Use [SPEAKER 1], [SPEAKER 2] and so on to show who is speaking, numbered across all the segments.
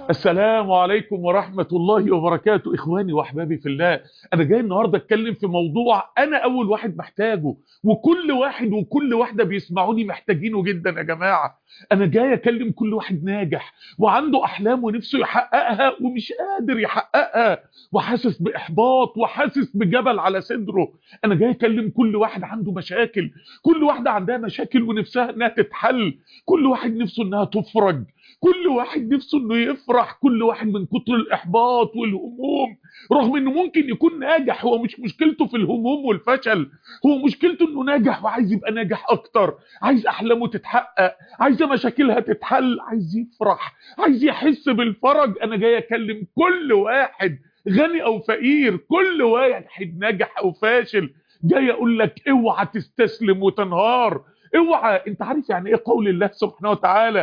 [SPEAKER 1] السلام عليكم ورحمة الله وبركاته إخواني وأحبابي في الله أنا جاي النهاردة أتكلم في موضوع أنا أول واحد محتاجه وكل واحد وكل واحدة بيسمعوني محتاجينه جدا يا جماعة أنا جاي أكلم كل واحد ناجح وعنده أحلام ونفسه يحققها ومش قادر يحققها وحاسس بإحباط وحاسس بجبل على صدره أنا جاي أكلم كل واحد عنده مشاكل كل واحدة عندها مشاكل ونفسها إنها تتحل كل واحد نفسه إنها تفرج كل واحد نفسه انه يفرح كل واحد من كتر الاحباط والهموم رغم انه ممكن يكون ناجح هو مش مشكلته في الهموم والفشل هو مشكلته انه ناجح وعايز يبقى ناجح اكتر عايز احلامه تتحقق عايز مشاكلها تتحل عايز يفرح عايز يحس بالفرج انا جاي اكلم كل واحد غني او فقير كل واحد ناجح او فاشل جاي اقول لك اوعى تستسلم وتنهار اوعى انت عارف يعني ايه قول الله سبحانه وتعالى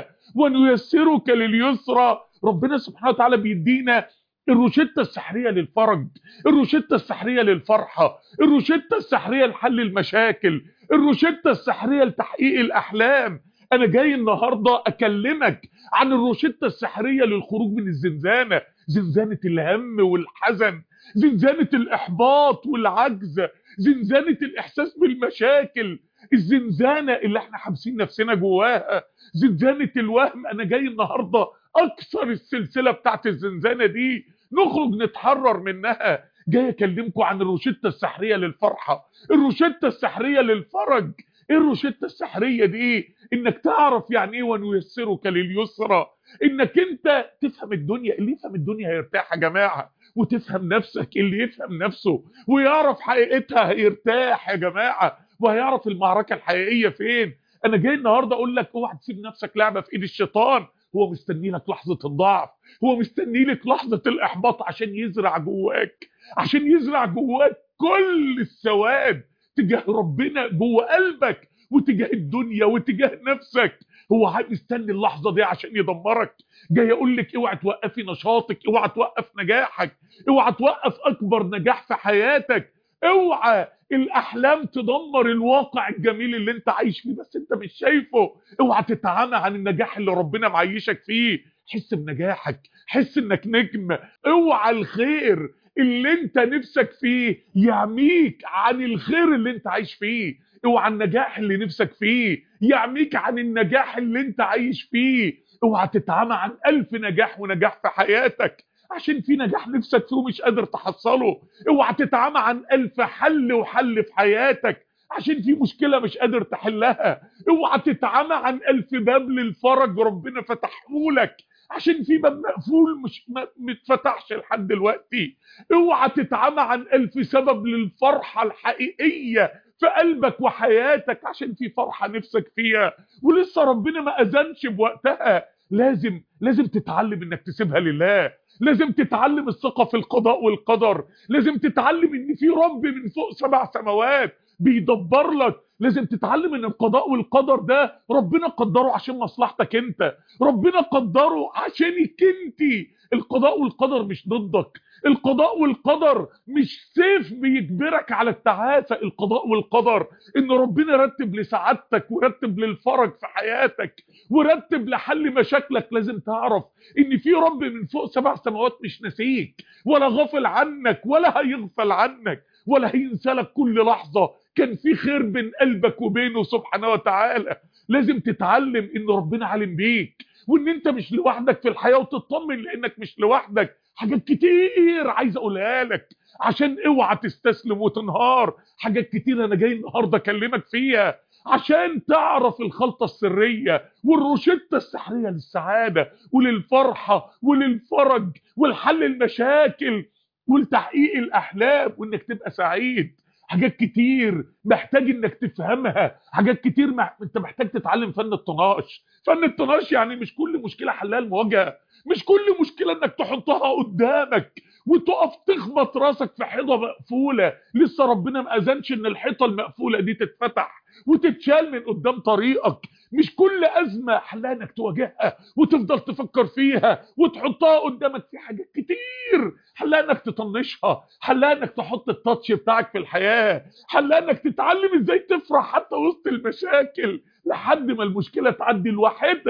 [SPEAKER 1] ونيسرك لليسرى ربنا سبحانه وتعالى بيدينا الروشتة السحرية للفرج الروشتة السحرية للفرحة الروشتة السحرية لحل المشاكل الروشتة السحرية لتحقيق الأحلام أنا جاي النهاردة أكلمك عن الروشتة السحرية للخروج من الزنزانة زنزانة الهم والحزن زنزانة الإحباط والعجز زنزانة الإحساس بالمشاكل الزنزانة اللي احنا حابسين نفسنا جواها زنزانة الوهم انا جاي النهاردة اكسر السلسلة بتاعت الزنزانة دي نخرج نتحرر منها جاي اكلمكم عن الروشتة السحرية للفرحة الروشتة السحرية للفرج ايه الروشتة السحرية دي انك تعرف يعني ايه ونيسرك لليسرى انك انت تفهم الدنيا اللي يفهم الدنيا هيرتاح يا جماعة وتفهم نفسك اللي يفهم نفسه ويعرف حقيقتها هيرتاح يا جماعة وهيعرف المعركة الحقيقية فين انا جاي النهاردة اقول لك اوعى تسيب نفسك لعبة في ايد الشيطان هو مستني لك لحظة الضعف هو مستني لك لحظة الاحباط عشان يزرع جواك عشان يزرع جواك كل السواد تجاه ربنا جوه قلبك وتجاه الدنيا وتجاه نفسك هو مستني اللحظة دي عشان يدمرك جاي اقول لك اوعى توقفي نشاطك اوعى توقف نجاحك اوعى توقف اكبر نجاح في حياتك اوعى الاحلام تدمر الواقع الجميل اللي انت عايش فيه بس انت مش شايفه اوعى تتعامى عن النجاح اللي ربنا معيشك فيه حس بنجاحك حس انك نجم اوعى الخير اللي انت نفسك فيه يعميك عن الخير اللي انت عايش فيه اوعى النجاح اللي نفسك فيه يعميك عن النجاح اللي انت عايش فيه اوعى تتعامى عن الف نجاح ونجاح في حياتك عشان في نجاح نفسك فيه ومش قادر تحصله اوعى تتعامى عن الف حل وحل في حياتك عشان في مشكلة مش قادر تحلها اوعى تتعامى عن الف باب للفرج ربنا فتحهولك عشان في باب مقفول مش متفتحش لحد دلوقتي اوعى تتعامى عن الف سبب للفرحة الحقيقية في قلبك وحياتك عشان في فرحة نفسك فيها ولسه ربنا ما اذنش بوقتها لازم لازم تتعلم انك تسيبها لله لازم تتعلم الثقة في القضاء والقدر لازم تتعلم ان في رب من فوق سبع سماوات بيدبر لك لازم تتعلم ان القضاء والقدر ده ربنا قدره عشان مصلحتك انت ربنا قدره عشانك انت القضاء والقدر مش ضدك القضاء والقدر مش سيف بيجبرك على التعافى القضاء والقدر ان ربنا رتب لسعادتك ورتب للفرج في حياتك ورتب لحل مشاكلك لازم تعرف ان في رب من فوق سبع سماوات مش نسيك ولا غافل عنك ولا هيغفل عنك ولا هينسى لك كل لحظة كان في خير بين قلبك وبينه سبحانه وتعالى لازم تتعلم ان ربنا عالم بيك وان انت مش لوحدك في الحياة وتطمن لانك مش لوحدك حاجات كتير عايز اقولها لك عشان اوعى تستسلم وتنهار حاجات كتير انا جاي النهارده اكلمك فيها عشان تعرف الخلطة السرية والروشتة السحرية للسعادة وللفرحة وللفرج والحل المشاكل ولتحقيق الاحلام وانك تبقى سعيد حاجات كتير محتاج انك تفهمها حاجات كتير مح... انت محتاج تتعلم فن الطناش فن الطناش يعني مش كل مشكلة حلها المواجهة مش كل مشكلة انك تحطها قدامك وتقف تخبط راسك في حيطه مقفوله لسه ربنا ما اذنش ان الحيطه المقفوله دي تتفتح وتتشال من قدام طريقك مش كل ازمه حلها انك تواجهها وتفضل تفكر فيها وتحطها قدامك في حاجات كتير حلها انك تطنشها حلها انك تحط التاتش بتاعك في الحياه حلها انك تتعلم ازاي تفرح حتى وسط المشاكل لحد ما المشكله تعدي لوحدها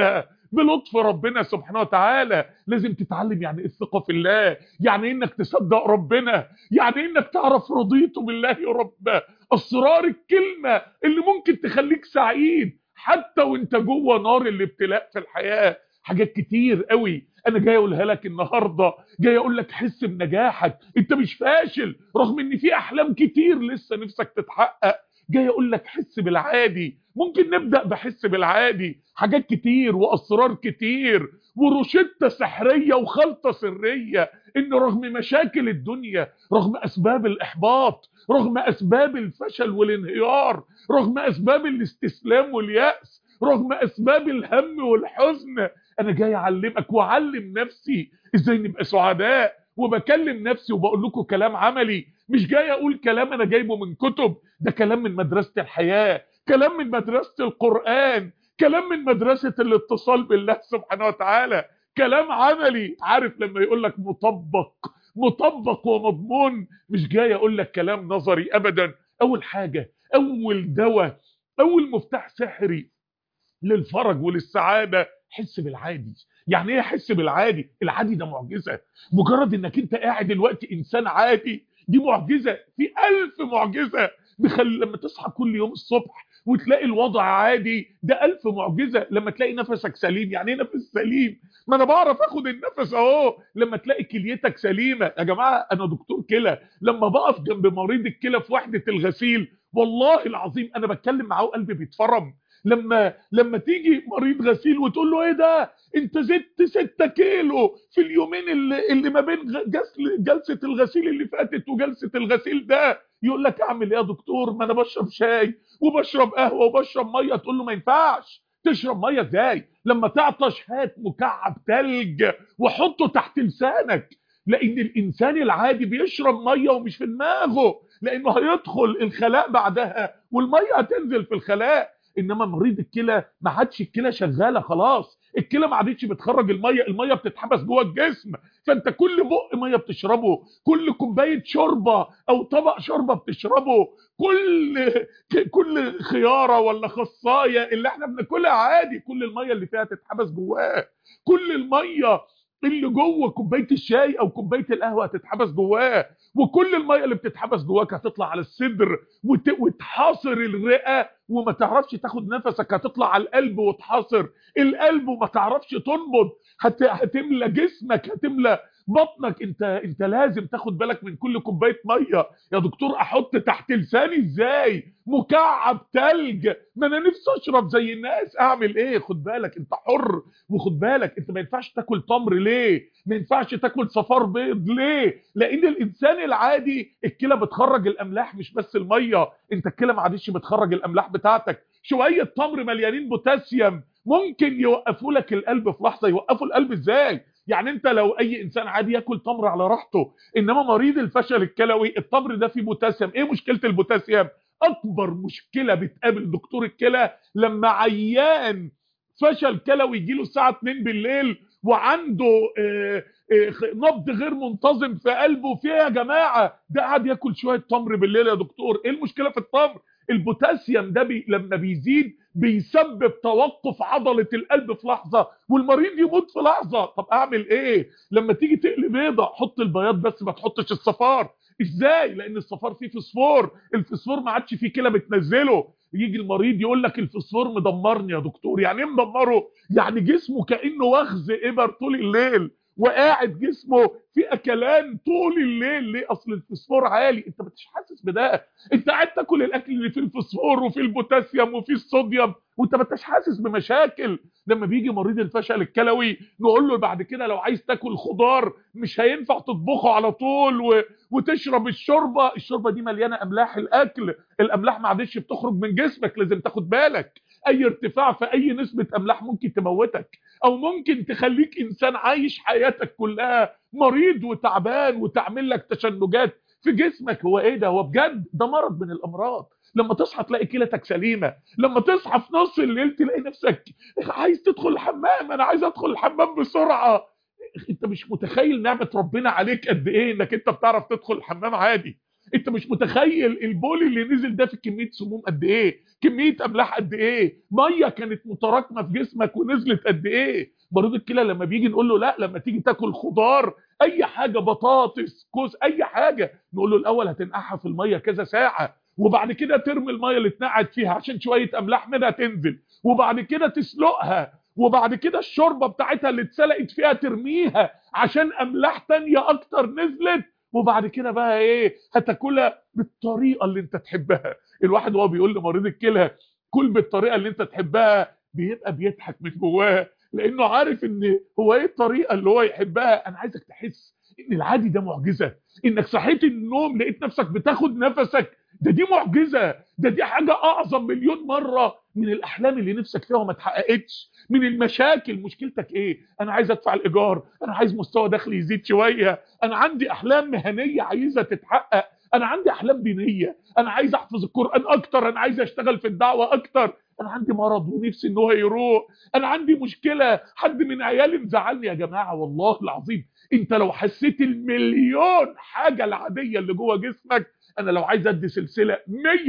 [SPEAKER 1] بلطف ربنا سبحانه وتعالى لازم تتعلم يعني ايه الثقه في الله يعني إيه انك تصدق ربنا يعني إيه انك تعرف رضيت بالله ربا اسرار الكلمه اللي ممكن تخليك سعيد حتى وانت جوه نار الابتلاء في الحياه حاجات كتير قوي انا جاي اقولها لك النهارده جاي اقول لك حس بنجاحك انت مش فاشل رغم ان في احلام كتير لسه نفسك تتحقق جاي اقول لك حس بالعادي ممكن نبدا بحس بالعادي حاجات كتير واسرار كتير وروشته سحريه وخلطه سريه ان رغم مشاكل الدنيا رغم اسباب الاحباط رغم اسباب الفشل والانهيار رغم اسباب الاستسلام والياس رغم اسباب الهم والحزن انا جاي اعلمك واعلم نفسي ازاي نبقى سعداء وبكلم نفسي وبقول لكم كلام عملي مش جاي اقول كلام انا جايبه من كتب ده كلام من مدرسة الحياة كلام من مدرسة القرآن كلام من مدرسة الاتصال بالله سبحانه وتعالى كلام عملي عارف لما يقول لك مطبق مطبق ومضمون مش جاي اقول لك كلام نظري ابدا اول حاجة اول دواء اول مفتاح سحري للفرج وللسعادة حس بالعادي يعني ايه حس بالعادي العادي ده معجزة مجرد انك انت قاعد دلوقتي انسان عادي دي معجزة في ألف معجزة بخل... لما تصحى كل يوم الصبح وتلاقي الوضع عادي ده ألف معجزة لما تلاقي نفسك سليم يعني ايه نفس سليم ما انا بعرف اخد النفس اهو لما تلاقي كليتك سليمة يا جماعة انا دكتور كلى لما بقف جنب مريض الكلى في وحدة الغسيل والله العظيم انا بتكلم معاه وقلبي بيتفرم لما لما تيجي مريض غسيل وتقول له ايه ده انت زدت 6 كيلو في اليومين اللي, اللي ما بين جلسه جلسه الغسيل اللي فاتت وجلسه الغسيل ده يقول لك اعمل ايه يا دكتور ما انا بشرب شاي وبشرب قهوه وبشرب ميه تقول له ما ينفعش تشرب ميه ازاي لما تعطش هات مكعب تلج وحطه تحت لسانك لان الانسان العادي بيشرب ميه ومش في دماغه لانه هيدخل الخلاء بعدها والميه هتنزل في الخلاء انما مريض الكلى ما عادش الكلى شغاله خلاص الكلى ما عادتش بتخرج الميه الميه بتتحبس جوه الجسم فانت كل بق ميه بتشربه كل كوبايه شوربه او طبق شوربه بتشربه كل كل خياره ولا خصايه اللي احنا بناكلها عادي كل الميه اللي فيها تتحبس جواه كل الميه اللي جوه كوبايه الشاي او كوبايه القهوه هتتحبس جواه وكل الميه اللي بتتحبس جواك هتطلع على الصدر وت... وتحاصر الرئه وما تعرفش تاخد نفسك هتطلع على القلب وتحاصر القلب وما تعرفش تنبض هت... هتملى جسمك هتملى بطنك انت انت لازم تاخد بالك من كل كوبايه ميه يا دكتور احط تحت لساني ازاي مكعب تلج ما انا نفسي اشرب زي الناس اعمل ايه خد بالك انت حر وخد بالك انت ما ينفعش تاكل تمر ليه ما ينفعش تاكل صفار بيض ليه لان الانسان العادي الكلى بتخرج الاملاح مش بس الميه انت الكلى ما عادش بتخرج الاملاح بتاعتك شويه تمر مليانين بوتاسيوم ممكن يوقفوا لك القلب في لحظه يوقفوا القلب ازاي يعني انت لو اي انسان عادي ياكل تمر على راحته انما مريض الفشل الكلوي التمر ده فيه بوتاسيوم ايه مشكله البوتاسيوم اكبر مشكله بتقابل دكتور الكلى لما عيان فشل كلوي يجي له الساعه 2 بالليل وعنده اه اه نبض غير منتظم في قلبه في يا جماعه ده قاعد ياكل شويه تمر بالليل يا دكتور ايه المشكله في التمر البوتاسيوم ده بي لما بيزيد بيسبب توقف عضلة القلب في لحظة والمريض يموت في لحظة طب اعمل ايه لما تيجي تقلي بيضة حط البياض بس ما تحطش الصفار ازاي لان الصفار فيه فسفور الفسفور ما عادش فيه كلى بتنزله يجي المريض يقول لك الفسفور مدمرني يا دكتور يعني ايه مدمره يعني جسمه كانه وخز ابر طول الليل وقاعد جسمه في اكلان طول الليل ليه اصل الفسفور عالي انت مش حاسس بده انت قاعد تاكل الاكل اللي فيه الفسفور وفيه البوتاسيوم وفيه الصوديوم وانت ما انتش حاسس بمشاكل لما بيجي مريض الفشل الكلوي نقول له بعد كده لو عايز تاكل خضار مش هينفع تطبخه على طول و... وتشرب الشوربه الشوربه دي مليانه املاح الاكل الاملاح ما عادش بتخرج من جسمك لازم تاخد بالك اي ارتفاع في اي نسبه املاح ممكن تموتك او ممكن تخليك انسان عايش حياتك كلها مريض وتعبان وتعمل لك تشنجات في جسمك هو ايه ده هو بجد ده مرض من الامراض لما تصحى تلاقي كلتك سليمه لما تصحى في نص الليل تلاقي نفسك عايز تدخل الحمام انا عايز ادخل الحمام بسرعه انت مش متخيل نعمه ربنا عليك قد ايه انك انت بتعرف تدخل الحمام عادي انت مش متخيل البول اللي نزل ده في كميه سموم قد ايه كميه املاح قد ايه ميه كانت متراكمه في جسمك ونزلت قد ايه مريض الكلى لما بيجي نقول له لا لما تيجي تاكل خضار اي حاجه بطاطس كوز اي حاجه نقول له الاول هتنقعها في الميه كذا ساعه وبعد كده ترمي الميه اللي اتنقعت فيها عشان شويه املاح منها تنزل وبعد كده تسلقها وبعد كده الشوربه بتاعتها اللي اتسلقت فيها ترميها عشان املاح تانية اكتر نزلت وبعد كده بقى ايه هتاكلها بالطريقه اللي انت تحبها الواحد وهو بيقول لمريض الكلى كل بالطريقه اللي انت تحبها بيبقى بيضحك من جواه لانه عارف ان هو ايه الطريقه اللي هو يحبها انا عايزك تحس ان العادي ده معجزه انك صحيت النوم لقيت نفسك بتاخد نفسك ده دي معجزه ده دي حاجه اعظم مليون مره من الاحلام اللي نفسك فيها وما اتحققتش من المشاكل مشكلتك ايه انا عايز ادفع الايجار انا عايز مستوى دخلي يزيد شويه انا عندي احلام مهنيه عايزه تتحقق انا عندي احلام دينيه انا عايز احفظ القران اكتر انا عايز اشتغل في الدعوه اكتر انا عندي مرض ونفسي ان هو يروح انا عندي مشكله حد من عيالي مزعلني يا جماعه والله العظيم انت لو حسيت المليون حاجه العاديه اللي جوه جسمك انا لو عايز ادي سلسله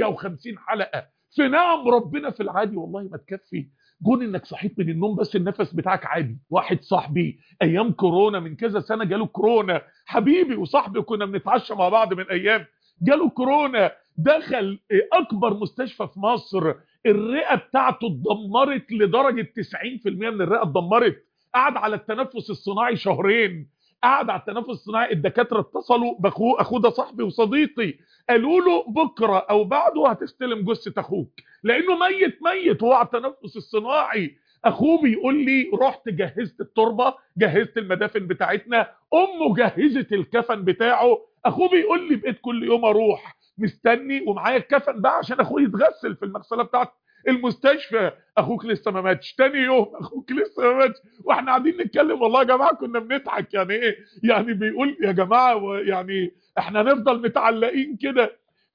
[SPEAKER 1] 150 حلقه في نعم ربنا في العادي والله ما تكفي كون انك صحيت من النوم بس النفس بتاعك عادي واحد صاحبي ايام كورونا من كذا سنه جاله كورونا حبيبي وصاحبي كنا بنتعشى مع بعض من ايام جاله كورونا دخل اكبر مستشفى في مصر الرئه بتاعته اتدمرت لدرجه 90% من الرئه اتدمرت قعد على التنفس الصناعي شهرين قعد على التنفس الصناعي الدكاتره اتصلوا باخوه اخوه ده صاحبي وصديقي قالوا له بكره او بعده هتستلم جثه اخوك لانه ميت ميت وهو على التنفس الصناعي اخوه بيقول لي رحت جهزت التربه جهزت المدافن بتاعتنا امه جهزت الكفن بتاعه اخوه بيقول لي بقيت كل يوم اروح مستني ومعايا الكفن بقى عشان اخوه يتغسل في المغسله بتاعت المستشفى اخوك لسه ما ماتش تاني يوم اخوك لسه ما ماتش واحنا قاعدين نتكلم والله يا جماعه كنا بنضحك يعني ايه يعني بيقول يا جماعه يعني احنا نفضل متعلقين كده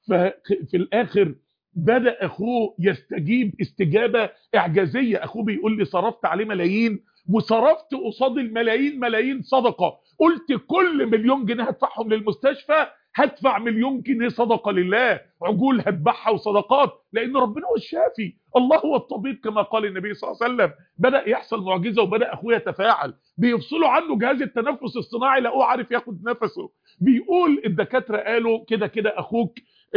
[SPEAKER 1] ففي الاخر بدا اخوه يستجيب استجابه اعجازيه اخوه بيقول لي صرفت عليه ملايين وصرفت قصاد الملايين ملايين صدقه قلت كل مليون جنيه هدفعهم للمستشفى هدفع مليون جنيه صدقه لله عجول هتبعها وصدقات لان ربنا هو الشافي الله هو الطبيب كما قال النبي صلى الله عليه وسلم بدا يحصل معجزه وبدا اخويا يتفاعل بيفصلوا عنه جهاز التنفس الصناعي لقوه عارف ياخد نفسه بيقول الدكاتره قالوا كده كده اخوك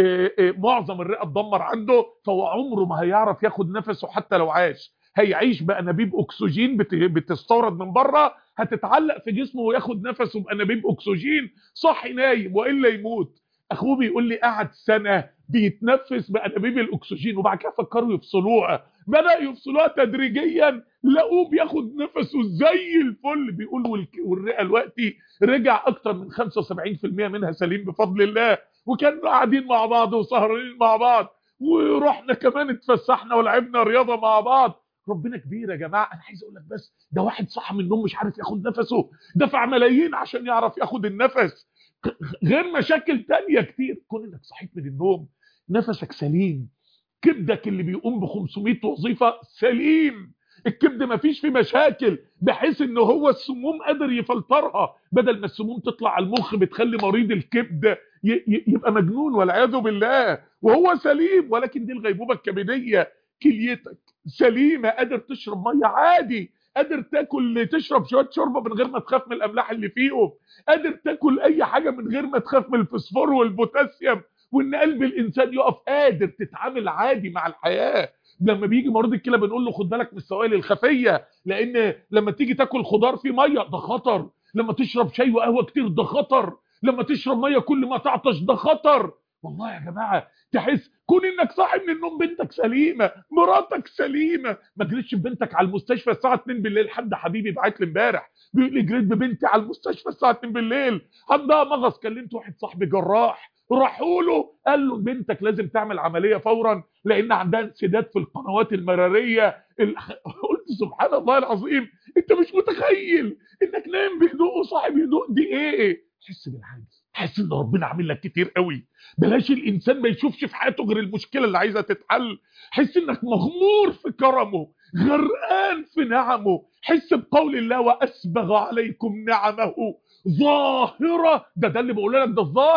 [SPEAKER 1] معظم الرئه اتدمر عنده فهو عمره ما هيعرف ياخد نفسه حتى لو عاش هيعيش بانابيب اكسجين بتستورد من بره هتتعلق في جسمه وياخد نفسه بانابيب اكسجين صاحي نايم والا يموت اخوه بيقول لي قعد سنه بيتنفس بانابيب الاكسجين وبعد كده فكروا يفصلوها بدا يفصلوها تدريجيا لقوه بياخد نفسه زي الفل بيقول والرئه دلوقتي رجع اكتر من 75% منها سليم بفضل الله وكانوا قاعدين مع بعض وسهرانين مع بعض ورحنا كمان اتفسحنا ولعبنا رياضه مع بعض ربنا كبير يا جماعه انا عايز اقول لك بس ده واحد صح من النوم مش عارف ياخد نفسه دفع ملايين عشان يعرف ياخد النفس غير مشاكل تانية كتير كون انك صحيت من النوم نفسك سليم كبدك اللي بيقوم ب 500 وظيفه سليم الكبد ما فيش فيه مشاكل بحيث ان هو السموم قادر يفلترها بدل ما السموم تطلع على المخ بتخلي مريض الكبد يبقى مجنون والعياذ بالله وهو سليم ولكن دي الغيبوبه الكبديه كليتك سليمه قادر تشرب ميه عادي قادر تاكل تشرب شويه شوربه من غير ما تخاف من الاملاح اللي فيهم قادر تاكل اي حاجه من غير ما تخاف من الفوسفور والبوتاسيوم وان قلب الانسان يقف قادر تتعامل عادي مع الحياه لما بيجي مريض الكلى بنقول له خد بالك من السوائل الخفيه لان لما تيجي تاكل خضار فيه ميه ده خطر لما تشرب شاي وقهوه كتير ده خطر لما تشرب ميه كل ما تعطش ده خطر والله يا جماعه تحس كون انك صاحي من النوم بنتك سليمه مراتك سليمه ما جريتش ببنتك على المستشفى الساعه 2 بالليل حد حبيبي بعت لي امبارح بيقول لي جريت ببنتي على المستشفى الساعه 2 بالليل عندها مغص كلمت واحد صاحبي جراح راحوا له قال له بنتك لازم تعمل عمليه فورا لان عندها انسداد في القنوات المراريه ال... قلت سبحان الله العظيم انت مش متخيل انك نايم بهدوء وصاحي بهدوء دي ايه حس بالعجز حس ان ربنا عامل لك كتير قوي بلاش الانسان ما يشوفش في حياته غير المشكله اللي عايزه تتحل حس انك مغمور في كرمه غرقان في نعمه حس بقول الله واسبغ عليكم نعمه ظاهره ده ده اللي بقول لك ده الظاهر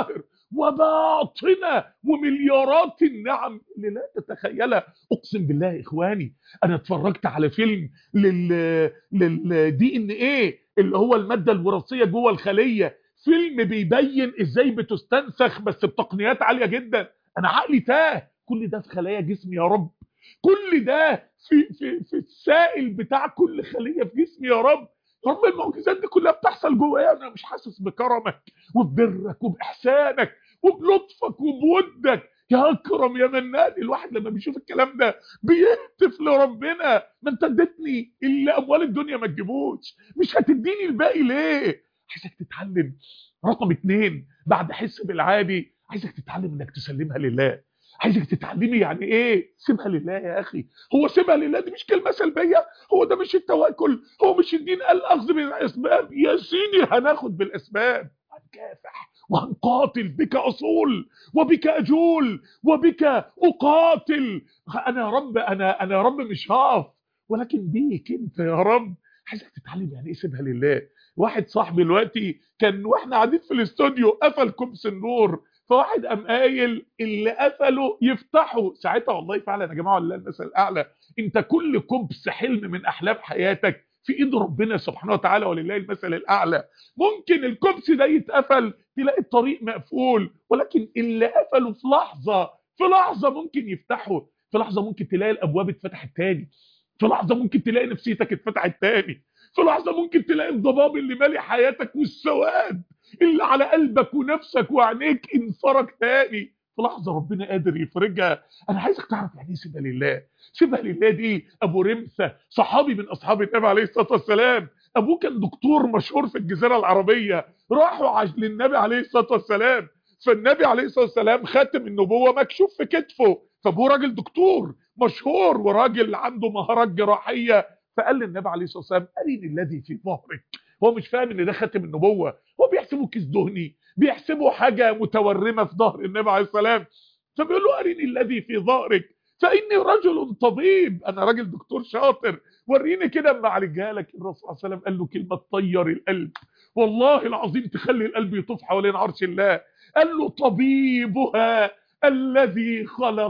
[SPEAKER 1] وباطنة ومليارات النعم اللي لا تتخيلها اقسم بالله يا اخواني انا اتفرجت على فيلم لل للدي ان ايه اللي هو المادة الوراثية جوه الخلية فيلم بيبين ازاي بتستنسخ بس بتقنيات عالية جدا انا عقلي تاه كل ده في خلايا جسمي يا رب كل ده في في في السائل بتاع كل خليه في جسمي يا رب يا رب المعجزات دي كلها بتحصل جوايا انا مش حاسس بكرمك وببرك وباحسانك وبلطفك وبودك يا اكرم يا منان الواحد لما بيشوف الكلام ده بيهتف لربنا ما انت اديتني اللي اموال الدنيا ما تجيبوش مش هتديني الباقي ليه عايزك تتعلم رقم اتنين بعد حس بالعادي عايزك تتعلم انك تسلمها لله عايزك تتعلمي يعني ايه سيبها لله يا اخي هو سيبها لله دي مش كلمه سلبيه هو ده مش التوكل هو مش الدين قال اخذ بالاسباب يا سيدي هناخد بالاسباب هنكافح وهنقاتل بك اصول وبك اجول وبك اقاتل انا يا رب انا انا يا رب مش هقف ولكن بيك انت يا رب عايزك تتعلم يعني ايه سيبها لله واحد صاحبي دلوقتي كان واحنا قاعدين في الاستوديو قفل كبس النور فواحد قام قايل اللي قفله يفتحه ساعتها والله فعلا يا جماعه والله المثل الاعلى انت كل كبس حلم من احلام حياتك في ايد ربنا سبحانه وتعالى ولله المثل الاعلى ممكن الكبس ده يتقفل تلاقي الطريق مقفول ولكن اللي قفله في لحظه في لحظه ممكن يفتحه في لحظه ممكن تلاقي الابواب اتفتحت تاني في لحظه ممكن تلاقي نفسيتك اتفتحت تاني في لحظه ممكن تلاقي الضباب اللي مالي حياتك والسواد اللي على قلبك ونفسك وعينيك انفرج تاني في لحظه ربنا قادر يفرجها انا عايزك تعرف يعني ايه سيبها لله سيبها لله دي ابو رمثه صحابي من اصحاب النبي عليه الصلاه والسلام ابوه كان دكتور مشهور في الجزيره العربيه راحوا عج للنبي عليه الصلاه والسلام فالنبي عليه الصلاه والسلام خاتم النبوه مكشوف في كتفه فابوه راجل دكتور مشهور وراجل عنده مهارات جراحيه فقال للنبي عليه الصلاه والسلام ارني الذي في ظهرك هو مش فاهم ان ده خاتم النبوه هو بيحسبه كيس دهني بيحسبه حاجه متورمه في ظهر النبي عليه السلام فبيقول له ارني الذي في ظهرك فاني رجل طبيب انا راجل دكتور شاطر وريني كده اما اعالجها لك الرسول صلى الله عليه وسلم قال له كلمه تطير القلب والله العظيم تخلي القلب يطوف حوالين عرش الله قال له طبيبها الذي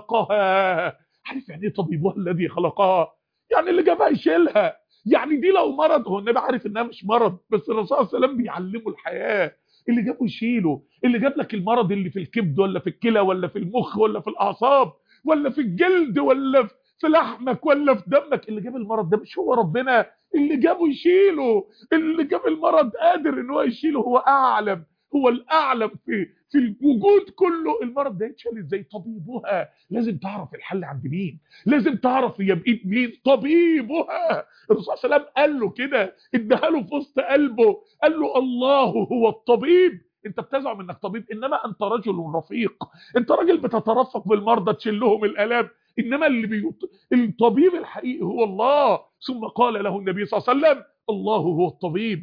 [SPEAKER 1] خلقها عارف يعني ايه طبيبها الذي خلقها يعني اللي جابها يشيلها يعني دي لو مرض هو النبي عارف انها مش مرض بس الرسول صلى الله عليه وسلم بيعلمه الحياه اللي جابه يشيله اللي جاب لك المرض اللي في الكبد ولا في الكلى ولا في المخ ولا في الاعصاب ولا في الجلد ولا في لحمك ولا في دمك اللي جاب المرض ده مش هو ربنا اللي جابه يشيله اللي جاب المرض قادر ان هو يشيله هو اعلم هو الاعلم في في الوجود كله المرض ده يتشال ازاي طبيبها لازم تعرف الحل عند مين لازم تعرف هي بايد مين طبيبها الرسول صلى الله عليه وسلم قال له كده اداها له في وسط قلبه قال له الله هو الطبيب انت بتزعم انك طبيب انما انت رجل رفيق انت راجل بتترفق بالمرضى تشيل لهم الالام انما اللي بيط... الطبيب الحقيقي هو الله ثم قال له النبي صلى الله عليه وسلم الله هو الطبيب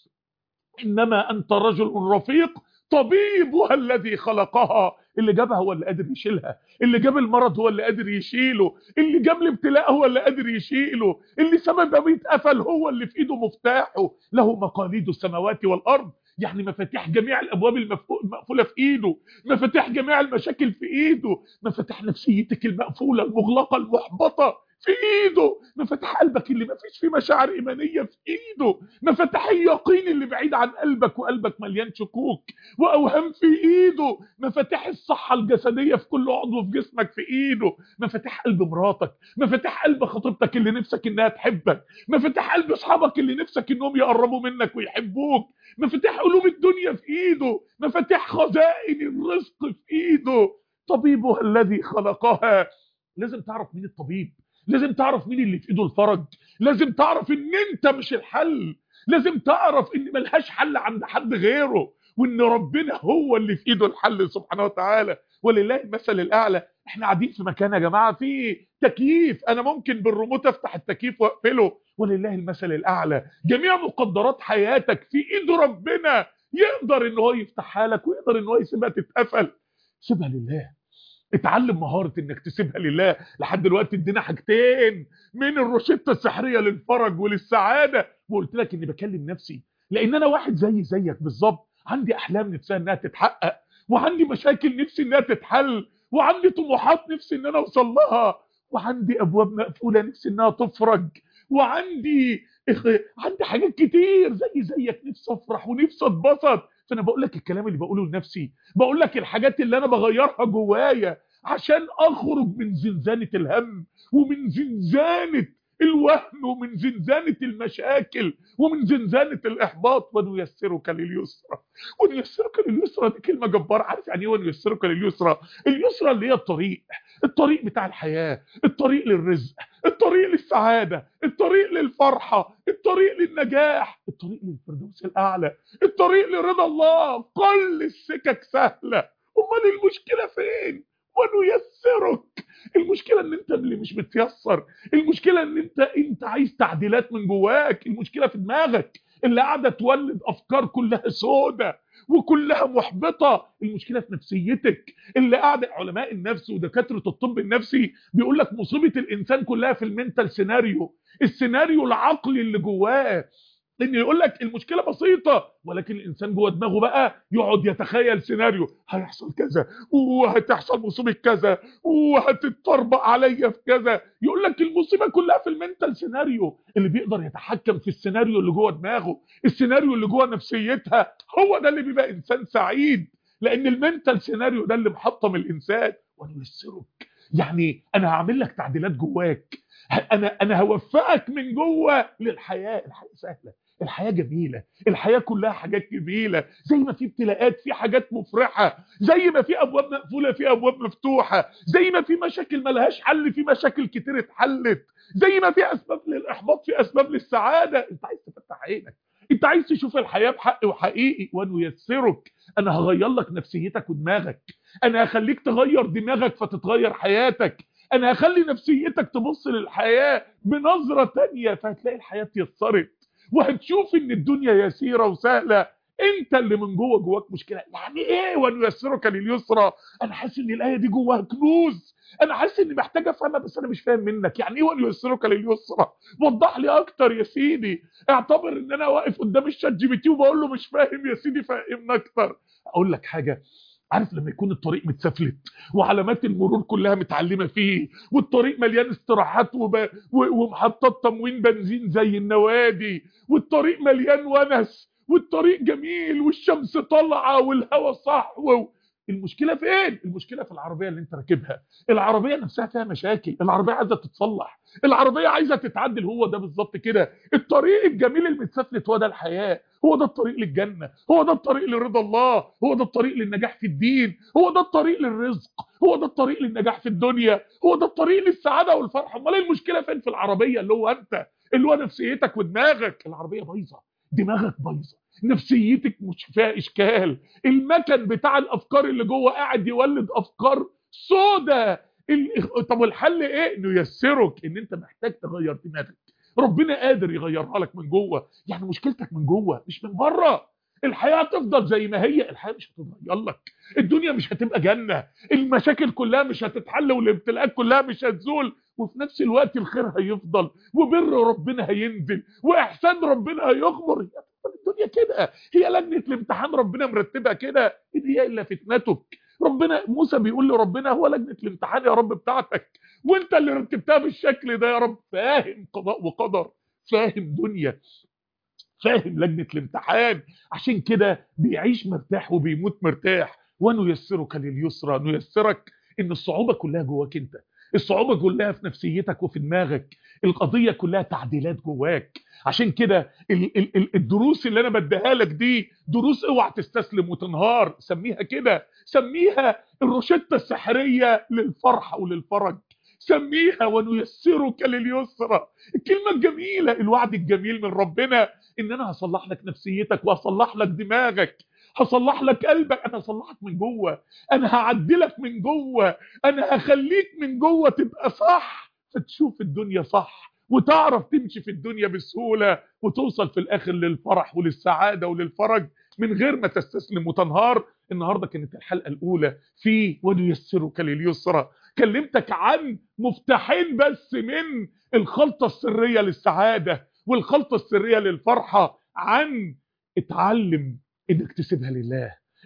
[SPEAKER 1] انما انت رجل رفيق طبيبها الذي خلقها اللي جابها هو اللي قادر يشيلها اللي جاب المرض هو اللي قادر يشيله اللي جاب الابتلاء هو اللي قادر يشيله اللي سبب ده بيتقفل هو اللي في ايده مفتاحه له مقاليد السماوات والارض يعني مفاتيح جميع الابواب المقفوله في ايده مفاتيح جميع المشاكل في ايده مفاتيح نفسيتك المقفوله المغلقه المحبطه في ايده مفاتيح قلبك اللي ما فيش فيه مشاعر ايمانيه في ايده مفاتيح اليقين اللي بعيد عن قلبك وقلبك مليان شكوك واوهام في ايده مفاتيح الصحه الجسديه في كل عضو في جسمك في ايده مفاتيح قلب مراتك مفاتيح قلب خطيبتك اللي نفسك انها تحبك مفاتيح قلب اصحابك اللي نفسك انهم يقربوا منك ويحبوك مفاتيح قلوب الدنيا في ايده مفاتيح خزائن الرزق في ايده طبيبها الذي خلقها لازم تعرف مين الطبيب لازم تعرف مين اللي في ايده الفرج لازم تعرف ان انت مش الحل لازم تعرف ان ملهاش حل عند حد غيره وان ربنا هو اللي في ايده الحل سبحانه وتعالى ولله المثل الاعلى احنا قاعدين في مكان يا جماعه فيه تكييف انا ممكن بالريموت افتح التكييف واقفله ولله المثل الاعلى جميع مقدرات حياتك في ايد ربنا يقدر ان هو يفتحها لك ويقدر ان هو يسيبها تتقفل سيبها لله اتعلم مهارة انك تسيبها لله لحد دلوقتي ادينا حاجتين من الروشتة السحرية للفرج وللسعادة وقلت لك اني بكلم نفسي لان انا واحد زي زيك بالظبط عندي احلام نفسها انها تتحقق وعندي مشاكل نفسي انها تتحل وعندي طموحات نفسي ان انا اوصل لها وعندي ابواب مقفوله نفسي انها تفرج وعندي عندي حاجات كتير زي زيك نفسي افرح ونفسي اتبسط فانا بقول لك الكلام اللي بقوله لنفسي بقول لك الحاجات اللي انا بغيرها جوايا عشان اخرج من زنزانه الهم ومن زنزانه الوهم ومن زنزانة المشاكل ومن زنزانة الإحباط ونيسرك لليسرى ونيسرك لليسرى دي كلمة جبارة عارف يعني ايه ونيسرك لليسرى اليسرى اللي هي الطريق الطريق بتاع الحياة الطريق للرزق الطريق للسعادة الطريق للفرحة الطريق للنجاح الطريق للفردوس الأعلى الطريق لرضا الله كل السكك سهلة أمال المشكلة فين ونيسرك المشكله ان انت اللي مش متيسر المشكله ان انت انت عايز تعديلات من جواك المشكله في دماغك اللي قاعده تولد افكار كلها سودة وكلها محبطه المشكله في نفسيتك اللي قاعده علماء النفس ودكاتره الطب النفسي بيقول لك مصيبه الانسان كلها في المنتال سيناريو السيناريو العقلي اللي جواه ان يقول لك المشكله بسيطه ولكن الانسان جوه دماغه بقى يقعد يتخيل سيناريو هيحصل كذا وهتحصل مصيبه كذا وهتتطربق عليا في كذا يقول لك المصيبه كلها في المنتال سيناريو اللي بيقدر يتحكم في السيناريو اللي جوه دماغه السيناريو اللي جوه نفسيتها هو ده اللي بيبقى انسان سعيد لان المنتال سيناريو ده اللي محطم الانسان ونيسرك يعني انا هعمل لك تعديلات جواك انا انا هوفقك من جوه للحياه الحياه سهله الحياة جميلة الحياة كلها حاجات جميلة زي ما في ابتلاءات في حاجات مفرحة زي ما في أبواب مقفولة في أبواب مفتوحة زي ما في مشاكل ملهاش حل في مشاكل كتير اتحلت زي ما في أسباب للإحباط في أسباب للسعادة أنت عايز تفتح عينك أنت عايز تشوف الحياة بحق وحقيقي ونيسرك أنا هغير لك نفسيتك ودماغك أنا هخليك تغير دماغك فتتغير حياتك أنا هخلي نفسيتك تبص للحياة بنظرة تانية فهتلاقي الحياة اتيسرت وهتشوف ان الدنيا يسيرة وسهلة انت اللي من جوه جواك مشكلة يعني ايه ونيسرك لليسرى انا حاسس ان الايه دي جواها كنوز انا حاسس اني محتاج افهمها بس انا مش فاهم منك يعني ايه ونيسرك لليسرى وضح لي اكتر يا سيدي اعتبر ان انا واقف قدام الشات جي بي تي وبقول له مش فاهم يا سيدي فهمنا اكتر اقول لك حاجه عارف لما يكون الطريق متسفلت وعلامات المرور كلها متعلمه فيه والطريق مليان استراحات وب... و... ومحطات تموين بنزين زي النوادي والطريق مليان ونس والطريق جميل والشمس طالعه والهواء صحو المشكله فين المشكله في العربيه اللي انت راكبها العربيه نفسها فيها مشاكل العربيه عايزه تتصلح العربيه عايزه تتعدل هو ده بالظبط كده الطريق الجميل المتسفلت هو ده الحياه هو ده الطريق للجنه هو ده الطريق لرضا الله هو ده الطريق للنجاح في الدين هو ده الطريق للرزق هو ده الطريق للنجاح في الدنيا هو ده الطريق للسعاده والفرحه امال المشكله فين في العربيه اللي هو انت اللي هو نفسيتك ودماغك العربيه بايظه دماغك بايظه نفسيتك مش فيها اشكال المكن بتاع الافكار اللي جوه قاعد يولد افكار سودة طب والحل ايه انه ييسرك ان انت محتاج تغير دماغك ربنا قادر يغيرها لك من جوه يعني مشكلتك من جوه مش من بره الحياه هتفضل زي ما هي الحياه مش هتتغير لك الدنيا مش هتبقى جنه المشاكل كلها مش هتتحل والابتلاءات كلها مش هتزول وفي نفس الوقت الخير هيفضل وبر ربنا هينزل واحسان ربنا هيغمر الدنيا كده هي لجنه الامتحان ربنا مرتبها كده ان هي الا فتنتك ربنا موسى بيقول لربنا هو لجنه الامتحان يا رب بتاعتك وانت اللي رتبتها بالشكل ده يا رب فاهم قضاء وقدر فاهم دنيا فاهم لجنه الامتحان عشان كده بيعيش مرتاح وبيموت مرتاح ونيسرك لليسرى نيسرك ان الصعوبه كلها جواك انت الصعوبة كلها في نفسيتك وفي دماغك القضية كلها تعديلات جواك عشان كده الدروس اللي انا بديها لك دي دروس اوعى تستسلم وتنهار سميها كده سميها الروشتة السحرية للفرحة وللفرج سميها ونيسرك لليسرى الكلمة الجميلة الوعد الجميل من ربنا ان انا هصلح لك نفسيتك وهصلح لك دماغك هصلح لك قلبك انا هصلحك من جوه انا هعدلك من جوه انا هخليك من جوه تبقى صح فتشوف الدنيا صح وتعرف تمشي في الدنيا بسهولة وتوصل في الاخر للفرح وللسعادة وللفرج من غير ما تستسلم وتنهار النهاردة كانت الحلقة الاولى في ونيسرك لليسرى كلمتك عن مفتاحين بس من الخلطة السرية للسعادة والخلطة السرية للفرحة عن اتعلم انك تسيبها لله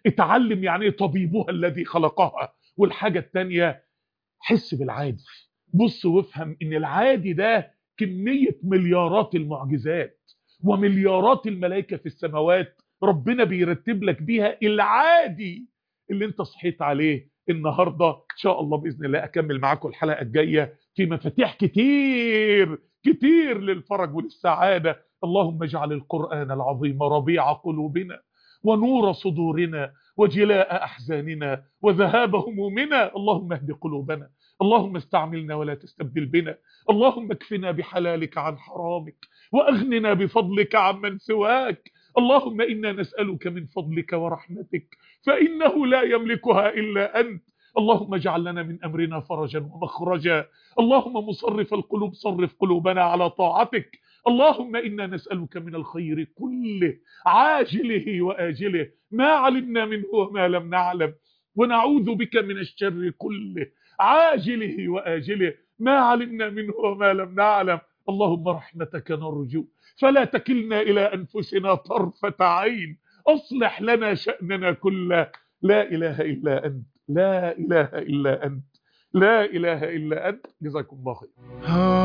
[SPEAKER 1] اتعلم يعني ايه طبيبها الذي خلقها والحاجة التانية حس بالعادي بص وافهم ان العادي ده كمية مليارات المعجزات ومليارات الملائكة في السماوات ربنا بيرتب لك بيها العادي اللي انت صحيت عليه النهاردة ان شاء الله بإذن الله اكمل معاكم الحلقة الجاية في مفاتيح كتير كتير للفرج وللسعادة اللهم اجعل القرآن العظيم ربيع قلوبنا ونور صدورنا وجلاء أحزاننا وذهاب همومنا اللهم اهد قلوبنا اللهم استعملنا ولا تستبدل بنا اللهم اكفنا بحلالك عن حرامك وأغننا بفضلك عمن سواك اللهم إنا نسألك من فضلك ورحمتك فإنه لا يملكها إلا أنت اللهم اجعل لنا من أمرنا فرجا ومخرجا اللهم مصرف القلوب صرف قلوبنا على طاعتك اللهم إنا نسألك من الخير كله عاجله وآجله ما علمنا منه وما لم نعلم ونعوذ بك من الشر كله عاجله وآجله ما علمنا منه وما لم نعلم اللهم رحمتك نرجو فلا تكلنا إلى أنفسنا طرفة عين أصلح لنا شأننا كله لا إله إلا أنت لا إله إلا أنت لا إله إلا أنت جزاكم الله خير